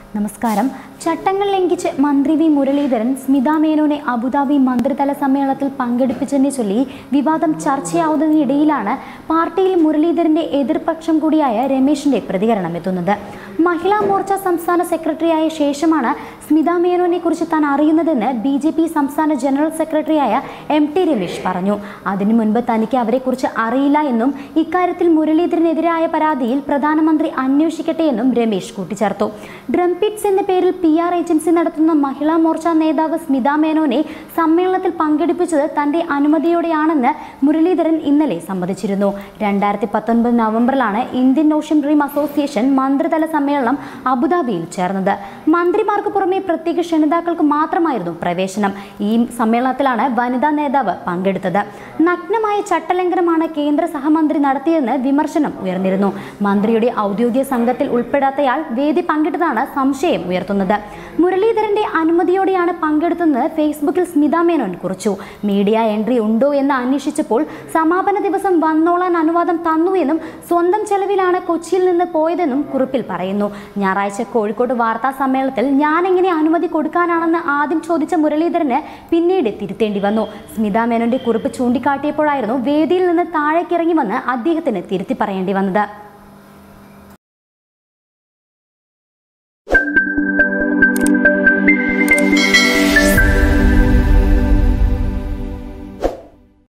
നമസ്കാരം ചട്ടങ്ങൾ ലംഘിച്ച് മന്ത്രി വി മുരളീധരൻ സ്മിത മേനോനെ അബുദാബി മന്ത്രിതല സമ്മേളനത്തിൽ പങ്കെടുപ്പിച്ചതിനെ ചൊല്ലി വിവാദം ചർച്ചയാവുന്നതിനിടയിലാണ് പാർട്ടിയിൽ മുരളീധരന്റെ എതിർപക്ഷം കൂടിയായ രമേശിന്റെ പ്രതികരണം എത്തുന്നത് മഹിളാ മോർച്ച സംസ്ഥാന സെക്രട്ടറിയായ ശേഷമാണ് സ്മിത മേനോനെ കുറിച്ച് താൻ അറിയുന്നതെന്ന് ബി ജെ പി സംസ്ഥാന ജനറൽ സെക്രട്ടറിയായ എം ടി രമേശ് പറഞ്ഞു അതിനു മുൻപ് തനിക്ക് അവരെക്കുറിച്ച് അറിയില്ല എന്നും ഇക്കാര്യത്തിൽ മുരളീധരനെതിരായ പരാതിയിൽ പ്രധാനമന്ത്രി അന്വേഷിക്കട്ടെ എന്നും രമേശ് കൂട്ടിച്ചേർത്തു ഡ്രംപിറ്റ്സ് എന്ന പേരിൽ പി ആർ ഏജൻസി നടത്തുന്ന മഹിളാ മോർച്ച നേതാവ് സ്മിത മേനോനെ സമ്മേളനത്തിൽ പങ്കെടുപ്പിച്ചത് തന്റെ അനുമതിയോടെയാണെന്ന് മുരളീധരൻ ഇന്നലെ സമ്മതിച്ചിരുന്നു രണ്ടായിരത്തി പത്തൊൻപത് നവംബറിലാണ് ഇന്ത്യൻ ഓഷ്യൻ ഡ്രീം അസോസിയേഷൻ മന്ത്രിതല സമ്മേളനം അബുദാബിയിൽ ചേർന്നത് മന്ത്രിമാർക്ക് പുറമെ പ്രത്യേക ക്ഷണിതാക്കൾക്ക് മാത്രമായിരുന്നു പ്രവേശനം ഈ സമ്മേളനത്തിലാണ് വനിതാ നേതാവ് പങ്കെടുത്തത് നഗ്നമായ ചട്ടലംഘനമാണ് കേന്ദ്ര സഹമന്ത്രി നടത്തിയതെന്ന് വിമർശനം ഉയർന്നിരുന്നു മന്ത്രിയുടെ ഔദ്യോഗിക സംഘത്തിൽ ഉൾപ്പെടാത്തയാൾ വേദി പങ്കിട്ടതാണ് സംശയം ഉയർത്തുന്നത് മുരളീധരന്റെ അനുമതിയോടെയാണ് പങ്കെടുത്തതെന്ന് ഫേസ്ബുക്കിൽ സ്മിത മേനോൻ കുറിച്ചു മീഡിയ എൻട്രി ഉണ്ടോ എന്ന് അന്വേഷിച്ചപ്പോൾ സമാപന ദിവസം വന്നോളാൻ അനുവാദം തന്നുവെന്നും സ്വന്തം ചെലവിലാണ് കൊച്ചിയിൽ നിന്ന് പോയതെന്നും കുറിപ്പിൽ പറയുന്നു ഞായറാഴ്ച കോഴിക്കോട് വാർത്താ സമ്മേളനത്തിൽ ഞാൻ എങ്ങനെ അനുമതി കൊടുക്കാനാണെന്ന് ആദ്യം ചോദിച്ച മുരളീധരന് പിന്നീട് തിരുത്തേണ്ടി വന്നു സ്മിത മേനോന്റെ കുറിപ്പ് ചൂണ്ടിക്കാട്ടിയപ്പോഴായിരുന്നു വേദിയിൽ നിന്ന് താഴേക്കിറങ്ങി വന്ന് അദ്ദേഹത്തിന് തിരുത്തി പറയേണ്ടി വന്നത്